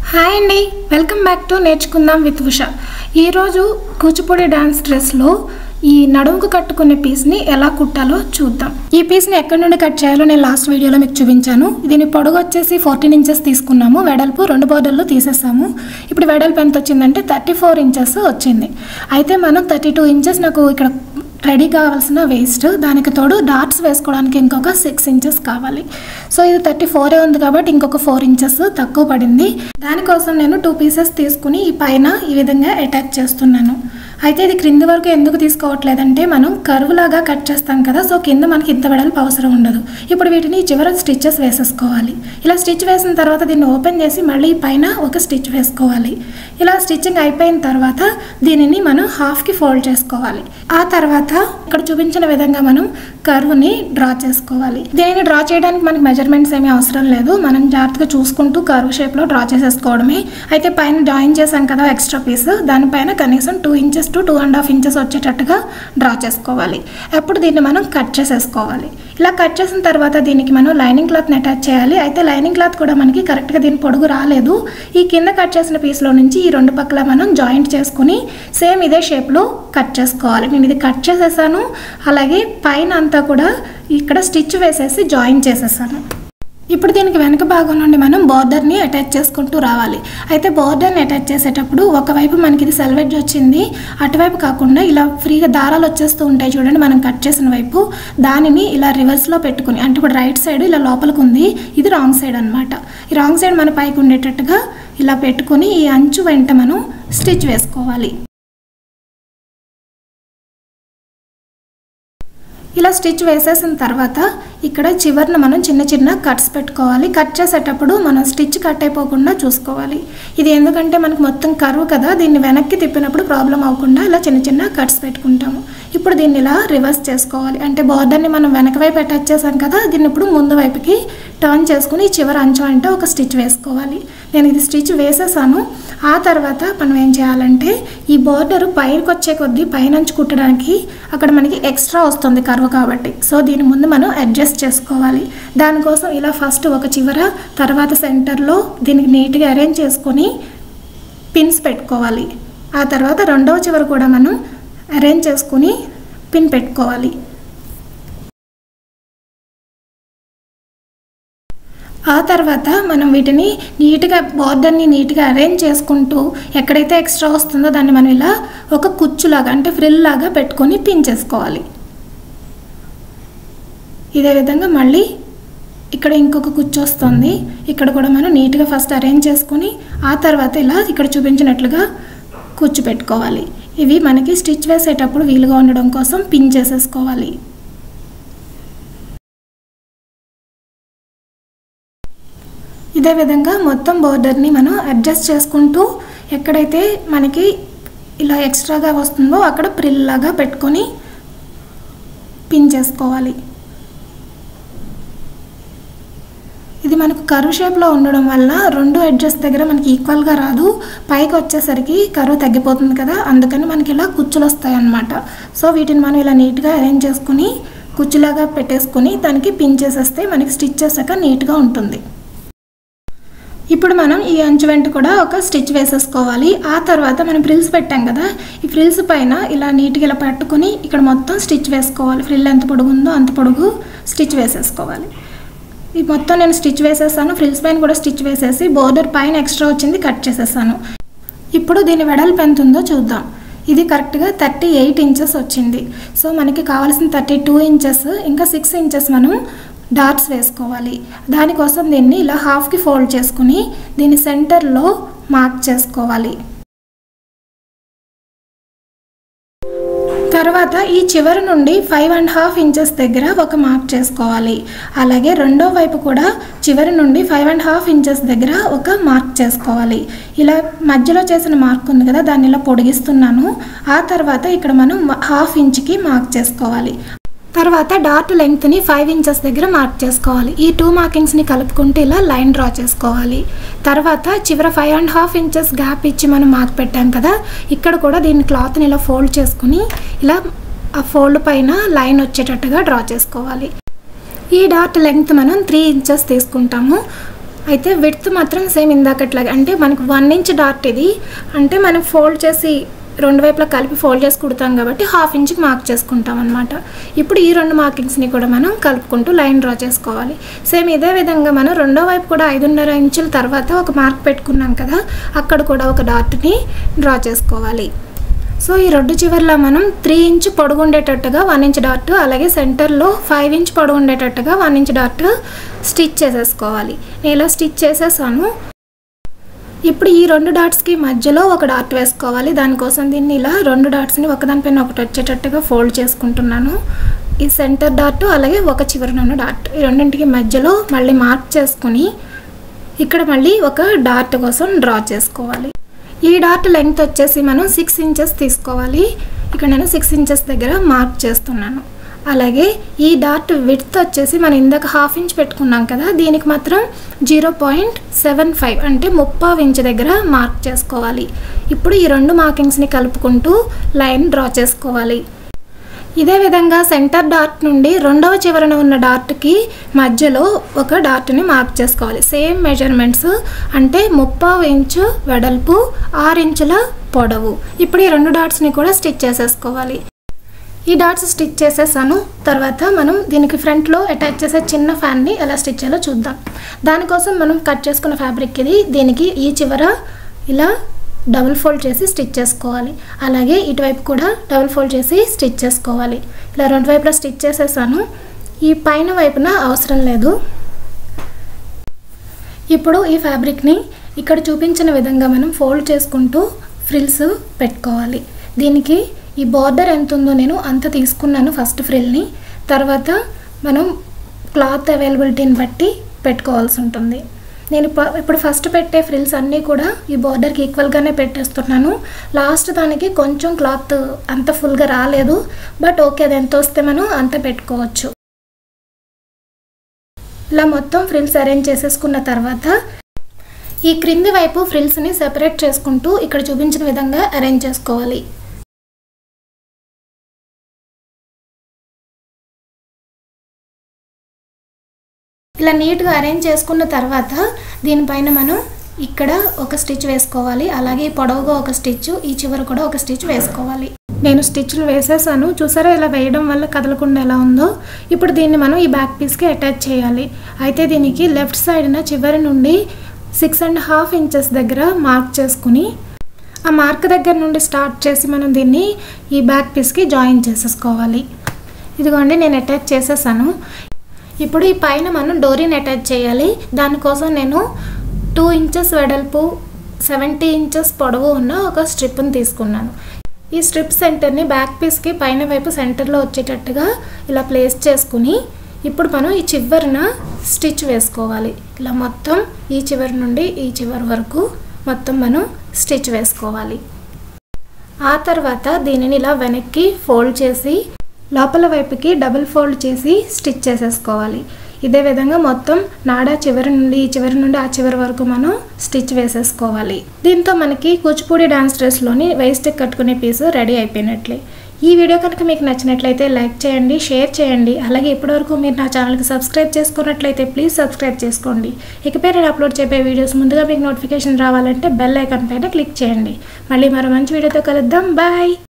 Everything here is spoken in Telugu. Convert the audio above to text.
హాయ్ అండి వెల్కమ్ బ్యాక్ టు నేర్చుకుందాం విత్ ఉష ఈరోజు కూచిపూడి డాన్స్ డ్రెస్లో ఈ నడుముకు కట్టుకునే పీస్ని ఎలా కుట్టాలో చూద్దాం ఈ పీస్ని ఎక్కడి నుండి కట్ చేయాలో నేను లాస్ట్ వీడియోలో మీకు చూపించాను దీని పొడవు వచ్చేసి ఫోర్టీన్ ఇంచెస్ తీసుకున్నాము వెడల్పు రెండు బోర్డర్లు తీసేసాము ఇప్పుడు వెడల్పు ఎంత వచ్చిందంటే థర్టీ ఫోర్ ఇంచెస్ వచ్చింది అయితే మనం థర్టీ టూ ఇంచెస్ నాకు ఇక్కడ రెడీ కావాల్సిన వేస్ట్ దానికి తోడు డాట్స్ వేసుకోవడానికి ఇంకొక సిక్స్ ఇంచెస్ కావాలి సో ఇది థర్టీ ఫోరే ఉంది కాబట్టి ఇంకొక ఫోర్ ఇంచెస్ తక్కువ పడింది దానికోసం నేను టూ పీసెస్ తీసుకుని ఈ పైన ఈ విధంగా అటాచ్ చేస్తున్నాను అయితే ఇది క్రింది వరకు ఎందుకు తీసుకోవట్లేదంటే మనం కరువు లాగా కట్ చేస్తాం కదా సో కింద మనకి ఇంత వెడల్పు అవసరం ఉండదు ఇప్పుడు వీటిని చివర స్టిచ్చెస్ వేసేసుకోవాలి ఇలా స్టిచ్ వేసిన తర్వాత దీన్ని ఓపెన్ చేసి మళ్ళీ పైన ఒక స్టిచ్ వేసుకోవాలి ఇలా స్టిచ్చింగ్ అయిపోయిన తర్వాత దీనిని మనం హాఫ్కి ఫోల్డ్ చేసుకోవాలి ఆ తర్వాత ఇక్కడ చూపించిన విధంగా మనం కర్వ్ని డ్రా చేసుకోవాలి దీనిని డ్రా చేయడానికి మనకి మెజర్మెంట్స్ ఏమీ అవసరం లేదు మనం జాగ్రత్తగా చూసుకుంటూ కర్వ్ షేప్లో డ్రా చేసేసుకోవడమే అయితే పైన జాయిన్ చేసాం కదా ఎక్స్ట్రా పీస్ దానిపైన కనీసం two inches to two and half inches వచ్చేటట్టుగా డ్రా చేసుకోవాలి అప్పుడు దీన్ని మనం కట్ చేసేసుకోవాలి ఇలా కట్ చేసిన తర్వాత దీనికి మనం లైనింగ్ క్లాత్ని అటాచ్ చేయాలి అయితే లైనింగ్ క్లాత్ కూడా మనకి కరెక్ట్గా దీని పొడుగు రాలేదు ఈ కింద కట్ చేసిన పీస్లో నుంచి ఈ రెండు పక్కల మనం జాయింట్ చేసుకుని సేమ్ ఇదే షేప్లో కట్ చేసుకోవాలి నేను ఇది కట్ చేసేసాను అలాగే పైన అంతా కూడా ఇక్కడ స్టిచ్ వేసేసి జాయిన్ చేసేసాను ఇప్పుడు దీనికి వెనక భాగం నుండి మనం బార్డర్ని అటాచ్ చేసుకుంటూ రావాలి అయితే బార్డర్ని అటాచ్ చేసేటప్పుడు ఒకవైపు మనకి ఇది సెల్వెడ్జ్ వచ్చింది అటువైపు కాకుండా ఇలా ఫ్రీగా దారాలు వచ్చేస్తూ ఉంటాయి చూడండి మనం కట్ చేసిన వైపు దానిని ఇలా రివర్స్లో పెట్టుకుని అంటే ఇప్పుడు రైట్ సైడ్ ఇలా లోపలికి ఉంది ఇది రాంగ్ సైడ్ అనమాట ఈ రాంగ్ సైడ్ మన పైకి ఉండేటట్టుగా ఇలా పెట్టుకుని ఈ అంచు వెంట మనం స్టిచ్ వేసుకోవాలి ఇలా స్టిచ్ వేసేసిన తర్వాత ఇక్కడ చివరిన మనం చిన్న చిన్న కట్స్ పెట్టుకోవాలి కట్ చేసేటప్పుడు మనం స్టిచ్ కట్ అయిపోకుండా చూసుకోవాలి ఇది ఎందుకంటే మనకు మొత్తం కరువు కదా దీన్ని వెనక్కి తిప్పినప్పుడు ప్రాబ్లం అవ్వకుండా ఇలా చిన్న చిన్న కట్స్ పెట్టుకుంటాము ఇప్పుడు దీన్ని ఇలా రివర్స్ చేసుకోవాలి అంటే బార్డర్ని మనం వెనక వైపు అటాచ్ చేసాం కదా దీన్ని ఇప్పుడు ముందు వైపుకి టర్న్ చేసుకుని చివరి అంచు అంటే ఒక స్టిచ్ వేసుకోవాలి నేను ఇది స్టిచ్ వేసేసాను ఆ తర్వాత మనం ఏం చేయాలంటే ఈ బార్డర్ పైకి వచ్చే కొద్దీ పైనంచు కుట్టడానికి అక్కడ మనకి ఎక్స్ట్రా వస్తుంది కరువు కాబట్టి సో దీని ముందు మనం అడ్జస్ట్ చేసుకోవాలి దానికోసం ఇలా ఫస్ట్ ఒక చివర తర్వాత సెంటర్లో దీనికి నీట్గా అరేంజ్ చేసుకొని పిన్స్ పెట్టుకోవాలి ఆ తర్వాత రెండవ చివర కూడా మనం అరేంజ్ చేసుకుని పిన్ పెట్టుకోవాలి ఆ తర్వాత మనం వీటిని నీట్గా బార్డర్ని నీట్గా అరేంజ్ చేసుకుంటూ ఎక్కడైతే ఎక్స్ట్రా వస్తుందో దాన్ని మనం ఇలా ఒక కుచ్చులాగా అంటే ఫ్రిల్ లాగా పెట్టుకొని పిన్ చేసుకోవాలి ఇదే విధంగా మళ్ళీ ఇక్కడ ఇంకొక కుచ్చు వస్తుంది ఇక్కడ కూడా మనం నీట్గా ఫస్ట్ అరేంజ్ చేసుకొని ఆ తర్వాత ఇలా ఇక్కడ చూపించినట్లుగా కుచ్చు పెట్టుకోవాలి ఇవి మనకి స్టిచ్ వేసేటప్పుడు వీలుగా ఉండడం కోసం పిన్ చేసేసుకోవాలి ఇదే విధంగా మొత్తం బోర్డర్ని మనం అడ్జస్ట్ చేసుకుంటూ ఎక్కడైతే మనకి ఇలా ఎక్స్ట్రాగా వస్తుందో అక్కడ ప్రిల్లాగా పెట్టుకొని పిన్ చేసుకోవాలి ఇది మనకు కరువు షేప్లో ఉండడం వల్ల రెండు ఎడ్జెస్ దగ్గర మనకి ఈక్వల్గా రాదు పైకి వచ్చేసరికి కరువు తగ్గిపోతుంది కదా అందుకని మనకి ఇలా కుచ్చులు వస్తాయి అన్నమాట సో వీటిని మనం ఇలా నీట్గా అరేంజ్ చేసుకుని కుచ్చులాగా పెట్టేసుకుని దానికి పిన్ చేసేస్తే మనకి స్టిచ్ చేసాక నీట్గా ఉంటుంది ఇప్పుడు మనం ఈ అంచు వెంట కూడా ఒక స్టిచ్ వేసేసుకోవాలి ఆ తర్వాత మనం ఫ్రిల్స్ పెట్టాం కదా ఈ ఫ్రిల్స్ పైన ఇలా నీట్గా ఇలా పట్టుకొని ఇక్కడ మొత్తం స్టిచ్ వేసుకోవాలి ఫ్రిల్ ఎంత పొడుగు ఉందో అంత పొడుగు స్టిచ్ వేసేసుకోవాలి ఈ మొత్తం నేను స్టిచ్ వేసేసాను ఫ్రిల్స్ పైన కూడా స్టిచ్ వేసేసి బోర్డర్ పైన ఎక్స్ట్రా వచ్చింది కట్ చేసేసాను ఇప్పుడు దీని వెడల్పు ఎంత ఉందో చూద్దాం ఇది కరెక్ట్గా థర్టీ ఎయిట్ ఇంచెస్ వచ్చింది సో మనకి కావాల్సిన థర్టీ టూ ఇంచెస్ ఇంకా సిక్స్ ఇంచెస్ మనం డాట్స్ వేసుకోవాలి దానికోసం దీన్ని ఇలా హాఫ్కి ఫోల్డ్ చేసుకుని దీని సెంటర్లో మార్క్ చేసుకోవాలి తర్వాత ఈ చివరి నుండి ఫైవ్ అండ్ హాఫ్ ఇంచెస్ దగ్గర ఒక మార్క్ చేసుకోవాలి అలాగే రెండో వైపు కూడా చివరి నుండి ఫైవ్ అండ్ హాఫ్ ఇంచెస్ దగ్గర ఒక మార్క్ చేసుకోవాలి ఇలా మధ్యలో చేసిన మార్క్ ఉంది కదా దాన్ని ఇలా పొడిగిస్తున్నాను ఆ తర్వాత ఇక్కడ మనం హాఫ్ ఇంచ్కి మార్క్ చేసుకోవాలి తర్వాత డాట్ లెంగ్త్ని ఫైవ్ ఇంచెస్ దగ్గర మార్క్ చేసుకోవాలి ఈ టూ మార్కింగ్స్ని కలుపుకుంటూ ఇలా లైన్ డ్రా చేసుకోవాలి తర్వాత చివర five and half inches gap ఇచ్చి మనం మార్క్ పెట్టాం కదా ఇక్కడ కూడా దీన్ని క్లాత్ని ఇలా ఫోల్డ్ చేసుకుని ఇలా ఆ ఫోల్డ్ పైన లైన్ వచ్చేటట్టుగా డ్రా చేసుకోవాలి ఈ డాట్ లెంగ్త్ మనం త్రీ ఇంచెస్ తీసుకుంటాము అయితే విడ్త్ మాత్రం సేమ్ ఇందాకట్లాగే అంటే మనకు వన్ ఇంచ్ డాట్ ఇది అంటే మనం ఫోల్డ్ చేసి రెండు వైపులా కలిపి ఫోల్డ్ చేసి కుడతాం కాబట్టి హాఫ్ ఇంచ్కి మార్క్ చేసుకుంటాం అనమాట ఇప్పుడు ఈ రెండు మార్కింగ్స్ని కూడా మనం కలుపుకుంటూ లైన్ డ్రా చేసుకోవాలి సేమ్ ఇదే విధంగా మనం రెండో వైపు కూడా ఐదున్నర ఇంచుల తర్వాత ఒక మార్క్ పెట్టుకున్నాం కదా అక్కడ కూడా ఒక డాట్ని డ్రా చేసుకోవాలి సో ఈ రెండు చివర్లో మనం త్రీ ఇంచ్ పొడుగు ఉండేటట్టుగా వన్ ఇంచ్ డాట్ అలాగే సెంటర్లో ఫైవ్ ఇంచ్ పొడుగు ఉండేటట్టుగా వన్ ఇంచ్ డాట్ స్టిచ్ చేసేసుకోవాలి నేను ఇలా స్టిచ్ చేసేసాను ఇప్పుడు ఈ రెండు డాట్స్కి మధ్యలో ఒక డాట్ వేసుకోవాలి దానికోసం దీన్ని ఇలా రెండు డాట్స్ని ఒకదానిపైన ఒకటి వచ్చేటట్టుగా ఫోల్డ్ చేసుకుంటున్నాను ఈ సెంటర్ డాట్ అలాగే ఒక చివరన ఉన్న డాట్ ఈ రెండింటికి మధ్యలో మళ్ళీ మార్క్ చేసుకుని ఇక్కడ మళ్ళీ ఒక డాట్ కోసం డ్రా చేసుకోవాలి ఈ డాట్ లెంగ్త్ వచ్చేసి మనం సిక్స్ ఇంచెస్ తీసుకోవాలి ఇక్కడ నేను సిక్స్ ఇంచెస్ దగ్గర మార్క్ చేస్తున్నాను అలాగే ఈ డాట్ విడ్త్ వచ్చేసి మనం ఇందాక హాఫ్ ఇంచ్ పెట్టుకున్నాం కదా దీనికి మాత్రం జీరో పాయింట్ సెవెన్ ఫైవ్ అంటే ముప్పావు ఇంచ్ దగ్గర మార్క్ చేసుకోవాలి ఇప్పుడు ఈ రెండు మార్కింగ్స్ని కలుపుకుంటూ లైన్ డ్రా చేసుకోవాలి ఇదే విధంగా సెంటర్ డాట్ నుండి రెండవ చివరన ఉన్న డాట్కి మధ్యలో ఒక డాట్ని మార్క్ చేసుకోవాలి సేమ్ మెజర్మెంట్స్ అంటే ముప్పావు ఇంచు వెడల్పు ఆరు ఇంచుల పొడవు ఇప్పుడు ఈ రెండు డాట్స్ని కూడా స్టిచ్ చేసేసుకోవాలి ఈ డాట్స్ స్టిచ్ చేసేసాను తర్వాత మనం దీనికి ఫ్రంట్లో అటాచ్ చేసే చిన్న ఫ్యాన్ని ఎలా స్టిచ్ చేయాలో చూద్దాం దానికోసం మనం కట్ చేసుకున్న ఫ్యాబ్రిక్ ఇది దీనికి ఈ చివర ఇలా డబుల్ ఫోల్డ్ చేసి స్టిచ్ చేసుకోవాలి అలాగే ఇటువైపు కూడా డబుల్ ఫోల్డ్ చేసి స్టిచ్ చేసుకోవాలి ఇలా రెండు వైపులా స్టిచ్ చేసేసాను ఈ పైన వైపున అవసరం లేదు ఇప్పుడు ఈ ఫ్యాబ్రిక్ని ఇక్కడ చూపించిన విధంగా మనం ఫోల్డ్ చేసుకుంటూ ఫ్రిల్స్ పెట్టుకోవాలి దీనికి ఈ బార్డర్ ఎంత ఉందో నేను అంత తీసుకున్నాను ఫస్ట్ ఫ్రిల్ని తర్వాత మనం క్లాత్ అవైలబిలిటీని బట్టి పెట్టుకోవాల్సి ఉంటుంది నేను ఇప్ప- ఇప్పుడు ఫస్ట్ పెట్టే ఫ్రిల్స్ అన్నీ కూడా ఈ బార్డర్కి ఈక్వల్గానే పెట్టేస్తున్నాను లాస్ట్ దానికి కొంచెం క్లాత్ అంత ఫుల్గా రాలేదు బట్ ఓకే అది ఎంత వస్తే మనం అంత పెట్టుకోవచ్చు ఇలా మొత్తం ఫ్రిల్స్ అరేంజ్ చేసేసుకున్న తర్వాత ఈ క్రింది వైపు ఫ్రిల్స్ని సెపరేట్ చేసుకుంటూ ఇక్కడ చూపించిన విధంగా అరేంజ్ చేసుకోవాలి ఇలా నీట్గా అరేంజ్ చేసుకున్న తర్వాత దీనిపైన మనం ఇక్కడ ఒక స్టిచ్ వేసుకోవాలి అలాగే పొడవుగా ఒక స్టిచ్ ఈ చివర కూడా ఒక స్టిచ్ వేసుకోవాలి నేను స్టిచ్లు వేసేసాను చూసారా ఇలా వేయడం వల్ల కదలకుండా ఎలా ఉందో ఇప్పుడు దీన్ని మనం ఈ బ్యాక్ పీస్కి అటాచ్ చేయాలి అయితే దీనికి లెఫ్ట్ సైడ్న చివరి నుండి సిక్స్ అండ్ హాఫ్ ఇంచెస్ దగ్గర మార్క్ చేసుకుని ఆ మార్క్ దగ్గర నుండి స్టార్ట్ చేసి మనం దీన్ని ఈ బ్యాక్ పీస్కి జాయిన్ చేసేసుకోవాలి ఇదిగోండి నేను అటాచ్ చేసేసాను ఇప్పుడు ఈ పైన మనం డోరీని అటాచ్ చేయాలి దానికోసం నేను టూ ఇంచెస్ వెడల్పు సెవెంటీ ఇంచెస్ పొడవు ఉన్న ఒక స్ట్రిప్ని తీసుకున్నాను ఈ స్ట్రిప్ సెంటర్ని బ్యాక్ పీస్కి పైన వైపు సెంటర్లో వచ్చేటట్టుగా ఇలా ప్లేస్ చేసుకుని ఇప్పుడు మనం ఈ చివరిన స్టిచ్ వేసుకోవాలి ఇలా మొత్తం ఈ చివరి నుండి ఈ చివరి వరకు మొత్తం మనం స్టిచ్ వేసుకోవాలి ఆ తర్వాత దీనిని ఇలా వెనక్కి ఫోల్డ్ చేసి లోపల వైపుకి డబుల్ ఫోల్డ్ చేసి స్టిచ్ చేసేసుకోవాలి ఇదే విధంగా మొత్తం నాడా చివరి నుండి ఈ చివరి నుండి ఆ చివరి వరకు మనం స్టిచ్ వేసేసుకోవాలి దీంతో మనకి కూచిపూడి డాన్స్ డ్రెస్లోని వేస్ట్ కట్టుకునే పీస్ రెడీ అయిపోయినట్లే ఈ వీడియో కనుక మీకు నచ్చినట్లయితే లైక్ చేయండి షేర్ చేయండి అలాగే ఇప్పటివరకు మీరు నా ఛానల్కి సబ్స్క్రైబ్ చేసుకున్నట్లయితే ప్లీజ్ సబ్స్క్రైబ్ చేసుకోండి ఇకపై నేను అప్లోడ్ చేయబోయే వీడియోస్ ముందుగా మీకు నోటిఫికేషన్ రావాలంటే బెల్ ఐకాన్ పైన క్లిక్ చేయండి మళ్ళీ మరో మంచి వీడియోతో కలుద్దాం బాయ్